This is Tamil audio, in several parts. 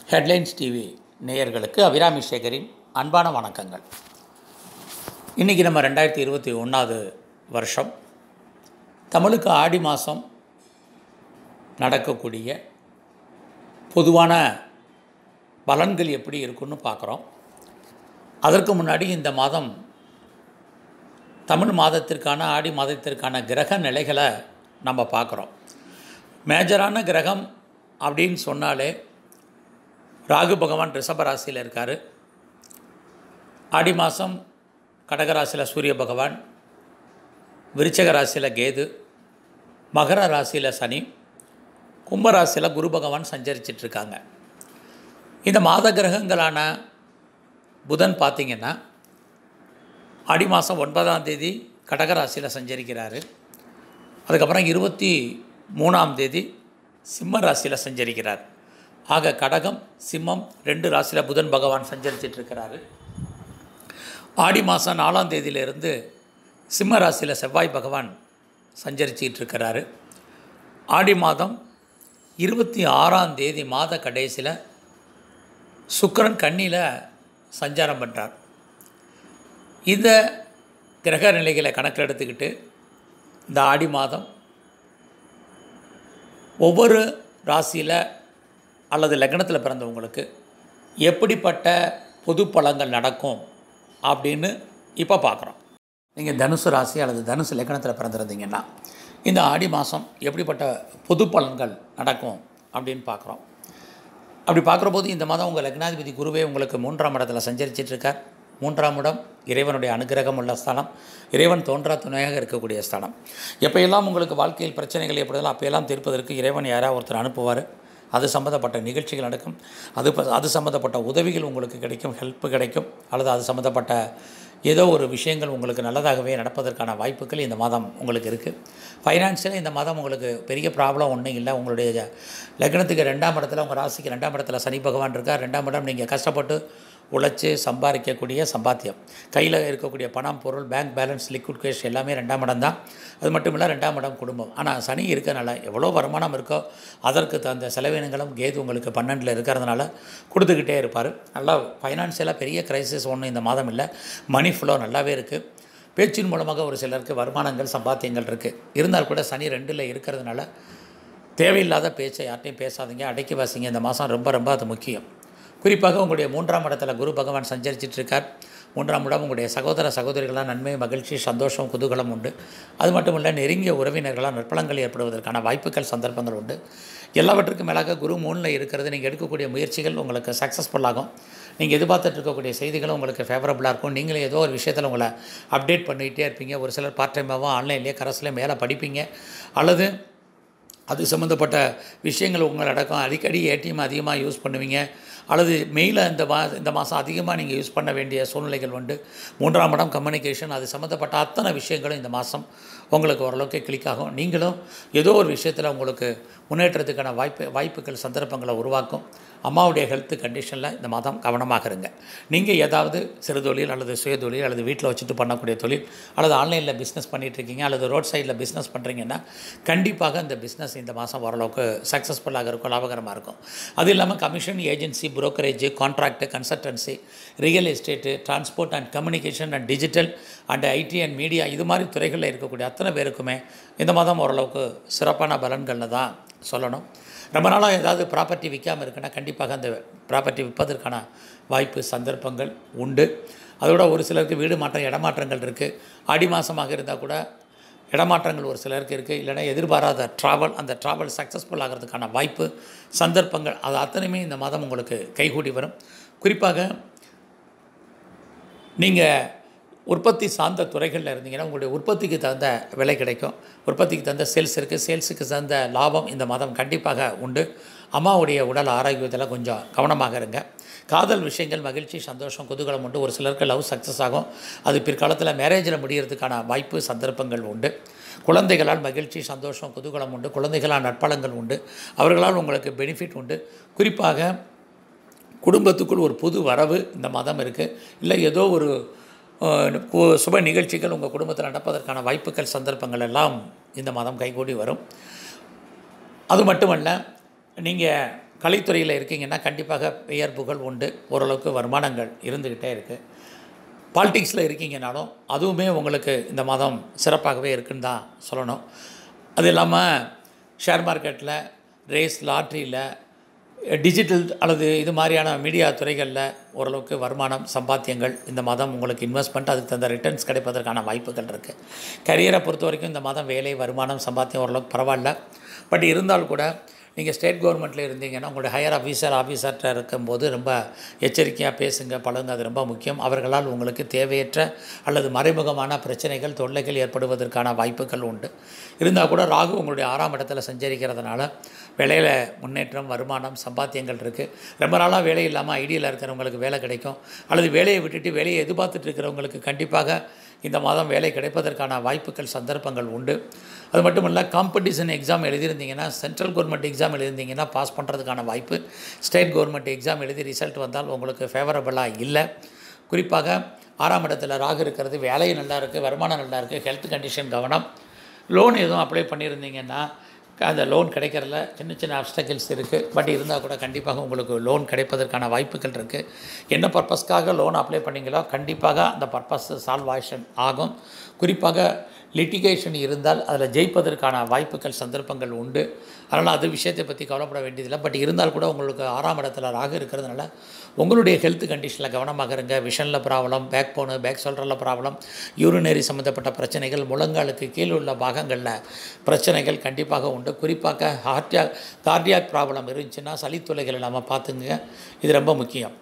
ஹெட்லைன்ஸ் டிவி நேயர்களுக்கு அபிராமி சேகரின் அன்பான வணக்கங்கள் இன்றைக்கி நம்ம ரெண்டாயிரத்தி இருபத்தி ஒன்றாவது வருஷம் தமிழுக்கு ஆடி மாதம் நடக்கக்கூடிய பொதுவான பலன்கள் எப்படி இருக்குன்னு பார்க்குறோம் அதற்கு முன்னாடி இந்த மாதம் தமிழ் மாதத்திற்கான ஆடி மாதத்திற்கான கிரக நிலைகளை நம்ம பார்க்குறோம் மேஜரான கிரகம் அப்படின்னு சொன்னாலே ராகு பகவான் ரிஷப ராசியில் இருக்கார் ஆடி மாதம் கடகராசியில் சூரிய பகவான் விருச்சக ராசியில் கேது மகர ராசியில் சனி கும்ப ராசியில் குரு பகவான் சஞ்சரிச்சிட்ருக்காங்க இந்த மாத கிரகங்களான புதன் பார்த்திங்கன்னா ஆடி மாதம் ஒன்பதாம் தேதி கடகராசியில் சஞ்சரிக்கிறாரு அதுக்கப்புறம் இருபத்தி மூணாம் தேதி சிம்ம ராசியில் சஞ்சரிக்கிறார் ஆக கடகம் சிம்மம் ரெண்டு ராசியில் புதன் பகவான் சஞ்சரிச்சிட்ருக்கிறாரு ஆடி மாதம் நாலாம் தேதியிலிருந்து சிம்ம ராசியில் செவ்வாய் பகவான் சஞ்சரிச்சிட்டு இருக்கிறாரு ஆடி மாதம் இருபத்தி ஆறாம் தேதி மாத கடைசியில் சுக்கிரன் கண்ணியில் சஞ்சாரம் பண்ணுறார் இந்த கிரக நிலைகளை கணக்கில் எடுத்துக்கிட்டு இந்த ஆடி மாதம் ஒவ்வொரு ராசியில் அல்லது லக்னத்தில் பிறந்தவங்களுக்கு எப்படிப்பட்ட பொது பலன்கள் நடக்கும் அப்படின்னு இப்போ பார்க்குறோம் நீங்கள் தனுசு ராசி அல்லது தனுசு லக்னத்தில் பிறந்திருந்தீங்கன்னா இந்த ஆடி மாதம் எப்படிப்பட்ட பொது பலன்கள் நடக்கும் அப்படின்னு பார்க்குறோம் அப்படி பார்க்குற போது இந்த மாதம் உங்கள் லக்னாதிபதி குருவே உங்களுக்கு மூன்றாம் இடத்துல சஞ்சரிச்சிட்ருக்கார் மூன்றாம் இடம் இறைவனுடைய அனுகிரகம் உள்ள ஸ்தலம் இறைவன் தோன்றா துணையாக இருக்கக்கூடிய ஸ்தலம் எப்போயெல்லாம் உங்களுக்கு வாழ்க்கையில் பிரச்சனைகள் ஏற்படுதோ அப்போயெல்லாம் தீர்ப்பதற்கு இறைவன் யாராவது ஒருத்தர் அனுப்புவார் அது சம்மந்தப்பட்ட நிகழ்ச்சிகள் நடக்கும் அது ப- அது சம்மந்தப்பட்ட உதவிகள் உங்களுக்கு கிடைக்கும் ஹெல்ப் கிடைக்கும் அல்லது அது சம்மந்தப்பட்ட ஏதோ ஒரு விஷயங்கள் உங்களுக்கு நல்லதாகவே நடப்பதற்கான வாய்ப்புகள் இந்த மாதம் உங்களுக்கு இருக்குது ஃபைனான்ஷியலாக இந்த மாதம் உங்களுக்கு பெரிய ப்ராப்ளம் ஒன்றும் இல்லை உங்களுடைய லக்னத்துக்கு ரெண்டாம் இடத்துல உங்கள் ராசிக்கு ரெண்டாம் இடத்துல சனி பகவான் இருக்கார் ரெண்டாம் இடம் நீங்கள் கஷ்டப்பட்டு உழைச்சி சம்பாதிக்கக்கூடிய சம்பாத்தியம் கையில் இருக்கக்கூடிய பணம் பொருள் பேங்க் பேலன்ஸ் லிக்விட் கேஷ் எல்லாமே ரெண்டாம் இடம் தான் அது மட்டும் இல்லை ரெண்டாம் இடம் குடும்பம் ஆனால் சனி இருக்கனால எவ்வளோ வருமானம் இருக்கோ அதற்கு தகுந்த செலவினங்களும் கேது உங்களுக்கு பன்னெண்டில் இருக்கிறதுனால கொடுத்துக்கிட்டே இருப்பார் நல்லா ஃபைனான்சியலாக பெரிய கிரைசிஸ் ஒன்றும் இந்த மாதம் இல்லை மணி ஃப்ளோ நல்லாவே இருக்குது பேச்சின் மூலமாக ஒரு சிலருக்கு வருமானங்கள் சம்பாத்தியங்கள் இருக்குது இருந்தால் கூட சனி ரெண்டில் இருக்கிறதுனால தேவையில்லாத பேச்சை யார்ட்டையும் பேசாதீங்க அடக்கி வாசிங்க இந்த மாதம் ரொம்ப ரொம்ப அது முக்கியம் குறிப்பாக உங்களுடைய மூன்றாம் இடத்துல குரு பகவான் சஞ்சரிச்சிட்டு இருக்கார் மூன்றாம் இடம் உங்களுடைய சகோதர சகோதரிகளால் நன்மை மகிழ்ச்சி சந்தோஷம் குதூகலம் உண்டு அது மட்டும் இல்லை நெருங்கிய உறவினர்களால் நற்பலங்கள் ஏற்படுவதற்கான வாய்ப்புகள் சந்தர்ப்பங்கள் உண்டு எல்லாவற்றுக்கும் மேலாக குரு மூணில் இருக்கிறது நீங்கள் எடுக்கக்கூடிய முயற்சிகள் உங்களுக்கு சக்ஸஸ்ஃபுல் ஆகும் நீங்கள் எதிர்பார்த்துட்டு இருக்கக்கூடிய செய்திகளும் உங்களுக்கு ஃபேவரபுளாக இருக்கும் நீங்களே ஏதோ ஒரு விஷயத்தில் உங்களை அப்டேட் பண்ணிகிட்டே இருப்பீங்க ஒரு சிலர் பார்ட் டைமாகவும் ஆன்லைன்லேயே கரஸ்லேயே மேலே படிப்பீங்க அல்லது அது சம்மந்தப்பட்ட விஷயங்கள் உங்கள் அடக்கம் அடிக்கடி ஏடிஎம் அதிகமாக யூஸ் பண்ணுவீங்க அல்லது மெயிலை இந்த மா இந்த மாதம் அதிகமாக நீங்கள் யூஸ் பண்ண வேண்டிய சூழ்நிலைகள் உண்டு மூன்றாம் இடம் கம்யூனிகேஷன் அது சம்மந்தப்பட்ட அத்தனை விஷயங்களும் இந்த மாதம் உங்களுக்கு ஓரளவுக்கு கிளிக் ஆகும் நீங்களும் ஏதோ ஒரு விஷயத்தில் உங்களுக்கு முன்னேற்றத்துக்கான வாய்ப்பு வாய்ப்புகள் சந்தர்ப்பங்களை உருவாக்கும் அம்மாவுடைய ஹெல்த் கண்டிஷனில் இந்த மாதம் கவனமாக இருங்க நீங்கள் ஏதாவது சிறு தொழில் அல்லது சுய தொழில் அல்லது வீட்டில் வச்சுட்டு பண்ணக்கூடிய தொழில் அல்லது ஆன்லைனில் பிஸ்னஸ் இருக்கீங்க அல்லது ரோட் சைடில் பிஸ்னஸ் பண்ணுறீங்கன்னா கண்டிப்பாக இந்த பிஸ்னஸ் இந்த மாதம் ஓரளவுக்கு சக்ஸஸ்ஃபுல்லாக இருக்கும் லாபகரமாக இருக்கும் அது இல்லாமல் commission agency brokerage contract consultancy real estate transport and communication and digital and IT and media இது மாதிரி துறைகளில் இருக்கக்கூடிய அத்தனை பேருக்குமே இந்த மாதம் ஓரளவுக்கு சிறப்பான பலன்கள்னு தான் சொல்லணும் ரொம்ப நாளாக ஏதாவது ப்ராப்பர்ட்டி விற்காமல் இருக்குன்னா கண்டிப்பாக அந்த ப்ராப்பர்ட்டி விற்பதற்கான வாய்ப்பு சந்தர்ப்பங்கள் உண்டு அதோட ஒரு சிலருக்கு வீடு மாற்றம் இடமாற்றங்கள் இருக்குது ஆடி மாதமாக இருந்தால் கூட இடமாற்றங்கள் ஒரு சிலருக்கு இருக்குது இல்லைன்னா எதிர்பாராத ட்ராவல் அந்த ட்ராவல் சக்ஸஸ்ஃபுல் ஆகிறதுக்கான வாய்ப்பு சந்தர்ப்பங்கள் அது அத்தனையுமே இந்த மாதம் உங்களுக்கு கைகூடி வரும் குறிப்பாக நீங்கள் உற்பத்தி சார்ந்த துறைகளில் இருந்தீங்கன்னா உங்களுடைய உற்பத்திக்கு தகுந்த விலை கிடைக்கும் உற்பத்திக்கு தகுந்த சேல்ஸ் இருக்குது சேல்ஸுக்கு தகுந்த லாபம் இந்த மாதம் கண்டிப்பாக உண்டு அம்மாவுடைய உடல் ஆரோக்கியத்தில் கொஞ்சம் கவனமாக இருங்க காதல் விஷயங்கள் மகிழ்ச்சி சந்தோஷம் குதூகலம் உண்டு ஒரு சிலருக்கு லவ் சக்ஸஸ் ஆகும் அது பிற்காலத்தில் மேரேஜில் முடியறதுக்கான வாய்ப்பு சந்தர்ப்பங்கள் உண்டு குழந்தைகளால் மகிழ்ச்சி சந்தோஷம் குதூகலம் உண்டு குழந்தைகளால் நற்பலங்கள் உண்டு அவர்களால் உங்களுக்கு பெனிஃபிட் உண்டு குறிப்பாக குடும்பத்துக்குள் ஒரு புது வரவு இந்த மாதம் இருக்குது இல்லை ஏதோ ஒரு அஹ், கு- சுப நிகழ்ச்சிகள் உங்கள் குடும்பத்தில் நடப்பதற்கான வாய்ப்புகள் சந்தர்ப்பங்கள் எல்லாம் இந்த மாதம் கைகூடி வரும் அது மட்டுமல்ல நீங்கள் கலைத்துறையில் இருக்கீங்கன்னா கண்டிப்பாக பெயர் புகழ் உண்டு ஓரளவுக்கு வருமானங்கள் இருந்துக்கிட்டே இருக்குது பாலிடிக்ஸில் இருக்கீங்கனாலும் அதுவுமே உங்களுக்கு இந்த மாதம் சிறப்பாகவே இருக்குன்னு தான் சொல்லணும் அது இல்லாமல் ஷேர் மார்க்கெட்டில் ரேஸ் லாட்ரியில் டிஜிட்டல் அல்லது இது மாதிரியான மீடியா துறைகளில் ஓரளவுக்கு வருமானம் சம்பாத்தியங்கள் இந்த மாதம் உங்களுக்கு இன்வெஸ்ட்மெண்ட் அதுக்கு தகுந்த ரிட்டர்ன்ஸ் கிடைப்பதற்கான வாய்ப்புகள் இருக்குது கரியரை பொறுத்த வரைக்கும் இந்த மாதம் வேலை வருமானம் சம்பாத்தியம் ஓரளவுக்கு பரவாயில்ல பட் இருந்தால் கூட நீங்கள் ஸ்டேட் கவர்மெண்ட்டில் இருந்தீங்கன்னா உங்களுடைய ஹையர் ஆஃபீஸர் ஆஃபீஸர்கிட்ட இருக்கும்போது ரொம்ப எச்சரிக்கையாக பேசுங்க பழகுங்க அது ரொம்ப முக்கியம் அவர்களால் உங்களுக்கு தேவையற்ற அல்லது மறைமுகமான பிரச்சனைகள் தொல்லைகள் ஏற்படுவதற்கான வாய்ப்புகள் உண்டு இருந்தால் கூட ராகு உங்களுடைய ஆறாம் இடத்துல சஞ்சரிக்கிறதுனால வேலையில் முன்னேற்றம் வருமானம் சம்பாத்தியங்கள் இருக்குது ரொம்ப நாளாக வேலை இல்லாமல் ஐடியில் இருக்கிறவங்களுக்கு வேலை கிடைக்கும் அல்லது வேலையை விட்டுட்டு வேலையை எதிர்பார்த்துட்டு இருக்கிறவங்களுக்கு கண்டிப்பாக இந்த மாதம் வேலை கிடைப்பதற்கான வாய்ப்புகள் சந்தர்ப்பங்கள் உண்டு அது மட்டும் இல்லை காம்படிஷன் எக்ஸாம் எழுதியிருந்தீங்கன்னா சென்ட்ரல் கவர்மெண்ட் எக்ஸாம் எழுதியிருந்தீங்கன்னா பாஸ் பண்ணுறதுக்கான வாய்ப்பு ஸ்டேட் கவர்மெண்ட் எக்ஸாம் எழுதி ரிசல்ட் வந்தால் உங்களுக்கு ஃபேவரபுளாக இல்லை குறிப்பாக ஆறாம் இடத்துல ராகு இருக்கிறது வேலையும் நல்லா இருக்குது வருமானம் நல்லா இருக்குது ஹெல்த் கண்டிஷன் கவனம் லோன் எதுவும் அப்ளை பண்ணியிருந்தீங்கன்னா அந்த லோன் கிடைக்கிறதுல சின்ன சின்ன அப்டக்கிள்ஸ் இருக்குது பட் இருந்தால் கூட கண்டிப்பாக உங்களுக்கு லோன் கிடைப்பதற்கான வாய்ப்புகள் இருக்குது என்ன பர்பஸ்க்காக லோன் அப்ளை பண்ணீங்களோ கண்டிப்பாக அந்த பர்பஸ் சால்வாஷன் ஆகும் குறிப்பாக லிட்டிகேஷன் இருந்தால் அதில் ஜெயிப்பதற்கான வாய்ப்புகள் சந்தர்ப்பங்கள் உண்டு அதனால் அது விஷயத்தை பற்றி கவலைப்பட வேண்டியதில்லை பட் இருந்தால் கூட உங்களுக்கு ஆறாம் இடத்துல ராகு இருக்கிறதுனால உங்களுடைய ஹெல்த் கண்டிஷனில் கவனமாக இருங்க விஷனில் ப்ராப்ளம் பேக் போனு பேக் சொல்கிற ப்ராப்ளம் யூரினரி சம்மந்தப்பட்ட பிரச்சனைகள் முழங்காலுக்கு கீழ் உள்ள பாகங்களில் பிரச்சனைகள் கண்டிப்பாக உண்டு குறிப்பாக ஹார்டியா கார்டியாக் ப்ராப்ளம் இருந்துச்சுன்னா சளித்துளைகளை நம்ம பார்த்துங்க இது ரொம்ப முக்கியம்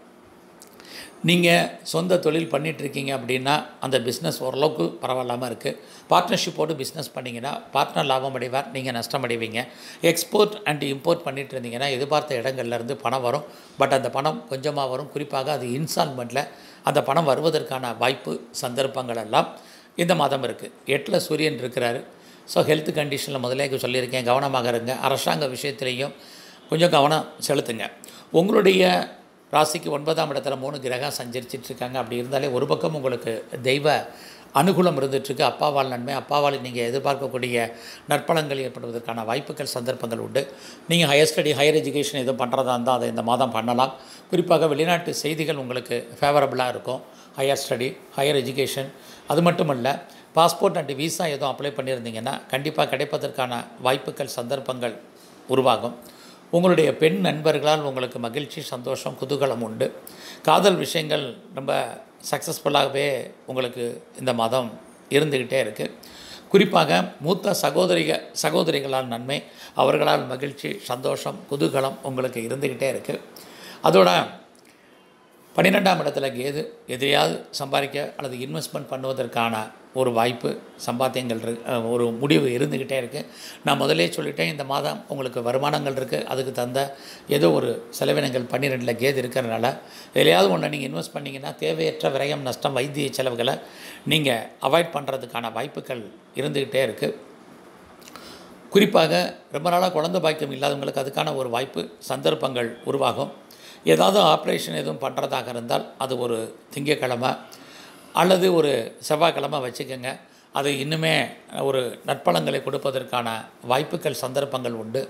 நீங்கள் சொந்த தொழில் பண்ணிகிட்ருக்கீங்க அப்படின்னா அந்த பிஸ்னஸ் ஓரளவுக்கு பரவாயில்லாமல் இருக்குது பார்ட்னர்ஷிப்போடு பிஸ்னஸ் பண்ணிங்கன்னா பார்ட்னர் லாபம் அடைவார் நீங்கள் நஷ்டம் அடைவீங்க எக்ஸ்போர்ட் அண்ட் இம்போர்ட் பண்ணிட்டு இருந்தீங்கன்னா எதிர்பார்த்த இடங்கள்லேருந்து பணம் வரும் பட் அந்த பணம் கொஞ்சமாக வரும் குறிப்பாக அது இன்ஸ்டால்மெண்ட்டில் அந்த பணம் வருவதற்கான வாய்ப்பு சந்தர்ப்பங்கள் எல்லாம் இந்த மாதம் இருக்குது எட்டில் சூரியன் இருக்கிறாரு ஸோ ஹெல்த் கண்டிஷனில் முதலே சொல்லியிருக்கேன் கவனமாக இருங்க அரசாங்க விஷயத்துலேயும் கொஞ்சம் கவனம் செலுத்துங்க உங்களுடைய ராசிக்கு ஒன்பதாம் இடத்துல மூணு கிரகம் சஞ்சரிச்சிட்டு இருக்காங்க அப்படி இருந்தாலே ஒரு பக்கம் உங்களுக்கு தெய்வ அனுகூலம் இருந்துகிட்ருக்கு அப்பாவால் நன்மை அப்பாவால் நீங்கள் எதிர்பார்க்கக்கூடிய நற்பலன்கள் ஏற்படுவதற்கான வாய்ப்புகள் சந்தர்ப்பங்கள் உண்டு நீங்கள் ஹையர் ஸ்டடி ஹையர் எஜுகேஷன் எதுவும் பண்ணுறதா இருந்தால் அதை இந்த மாதம் பண்ணலாம் குறிப்பாக வெளிநாட்டு செய்திகள் உங்களுக்கு ஃபேவரபுளாக இருக்கும் ஹையர் ஸ்டடி ஹையர் எஜுகேஷன் அது மட்டும் இல்லை பாஸ்போர்ட் அண்ட் விசா எதுவும் அப்ளை பண்ணியிருந்தீங்கன்னா கண்டிப்பாக கிடைப்பதற்கான வாய்ப்புகள் சந்தர்ப்பங்கள் உருவாகும் உங்களுடைய பெண் நண்பர்களால் உங்களுக்கு மகிழ்ச்சி சந்தோஷம் குதூகலம் உண்டு காதல் விஷயங்கள் ரொம்ப சக்ஸஸ்ஃபுல்லாகவே உங்களுக்கு இந்த மாதம் இருந்துக்கிட்டே இருக்குது குறிப்பாக மூத்த சகோதரிக சகோதரிகளால் நன்மை அவர்களால் மகிழ்ச்சி சந்தோஷம் குதூகலம் உங்களுக்கு இருந்துக்கிட்டே இருக்குது அதோட பன்னிரெண்டாம் இடத்துல கேது எதையாவது சம்பாதிக்க அல்லது இன்வெஸ்ட்மெண்ட் பண்ணுவதற்கான ஒரு வாய்ப்பு சம்பாத்தியங்கள் இருக்கு அஹ் ஒரு முடிவு இருந்துக்கிட்டே இருக்குது நான் முதலே சொல்லிட்டேன் இந்த மாதம் உங்களுக்கு வருமானங்கள் இருக்குது அதுக்கு தந்த ஏதோ ஒரு செலவினங்கள் பன்னிரெண்டில் கேது இருக்கிறதுனால எதையாவது ஒன்று நீங்கள் இன்வெஸ்ட் பண்ணிங்கன்னா தேவையற்ற விரயம் நஷ்டம் வைத்திய செலவுகளை நீங்கள் அவாய்ட் பண்ணுறதுக்கான வாய்ப்புகள் இருந்துக்கிட்டே இருக்குது குறிப்பாக ரொம்ப நாளாக குழந்தை பாக்கியம் இல்லாதவங்களுக்கு அதுக்கான ஒரு வாய்ப்பு சந்தர்ப்பங்கள் உருவாகும் ஏதாவது ஆப்ரேஷன் எதுவும் பண்ணுறதாக இருந்தால் அது ஒரு திங்கக்கிழமை அல்லது ஒரு செவ்வாய்க்கிழமை வச்சுக்கோங்க அது இன்னுமே ஒரு நற்பலங்களை கொடுப்பதற்கான வாய்ப்புகள் சந்தர்ப்பங்கள் உண்டு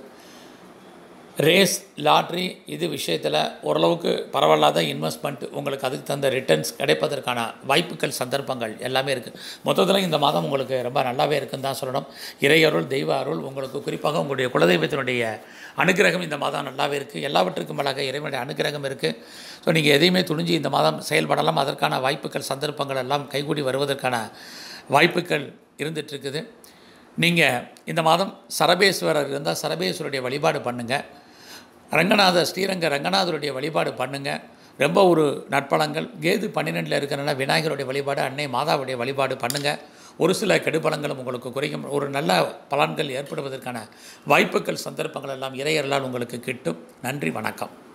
ரேஸ் லாட்ரி இது விஷயத்தில் ஓரளவுக்கு பரவாயில்லாத இன்வெஸ்ட்மெண்ட் உங்களுக்கு அதுக்கு தகுந்த ரிட்டர்ன்ஸ் கிடைப்பதற்கான வாய்ப்புகள் சந்தர்ப்பங்கள் எல்லாமே இருக்குது மொத்தத்தில் இந்த மாதம் உங்களுக்கு ரொம்ப நல்லாவே இருக்குன்னு தான் சொல்லணும் இறையருள் தெய்வ அருள் உங்களுக்கு குறிப்பாக உங்களுடைய குலதெய்வத்தினுடைய அனுகிரகம் இந்த மாதம் நல்லாவே இருக்குது எல்லாவற்றுக்கும் மேலாக இறைவனுடைய அனுகிரகம் இருக்குது ஸோ நீங்கள் எதையுமே துணிஞ்சு இந்த மாதம் செயல்படலாம் அதற்கான வாய்ப்புகள் சந்தர்ப்பங்கள் எல்லாம் கைகூடி வருவதற்கான வாய்ப்புகள் இருந்துகிட்ருக்குது நீங்கள் இந்த மாதம் சரபேஸ்வரர் இருந்தால் சரபேஸ்வருடைய வழிபாடு பண்ணுங்கள் ரங்கநாதர் ஸ்ரீரங்க ரங்கநாதருடைய வழிபாடு பண்ணுங்கள் ரொம்ப ஒரு நற்பலங்கள் கேது பன்னிரெண்டில் இருக்கிறனால விநாயகருடைய வழிபாடு அன்னை மாதாவுடைய வழிபாடு பண்ணுங்கள் ஒரு சில கெடுபலங்களும் உங்களுக்கு குறையும் ஒரு நல்ல பலன்கள் ஏற்படுவதற்கான வாய்ப்புகள் சந்தர்ப்பங்கள் எல்லாம் இறையர்களால் உங்களுக்கு கிட்டும் நன்றி வணக்கம்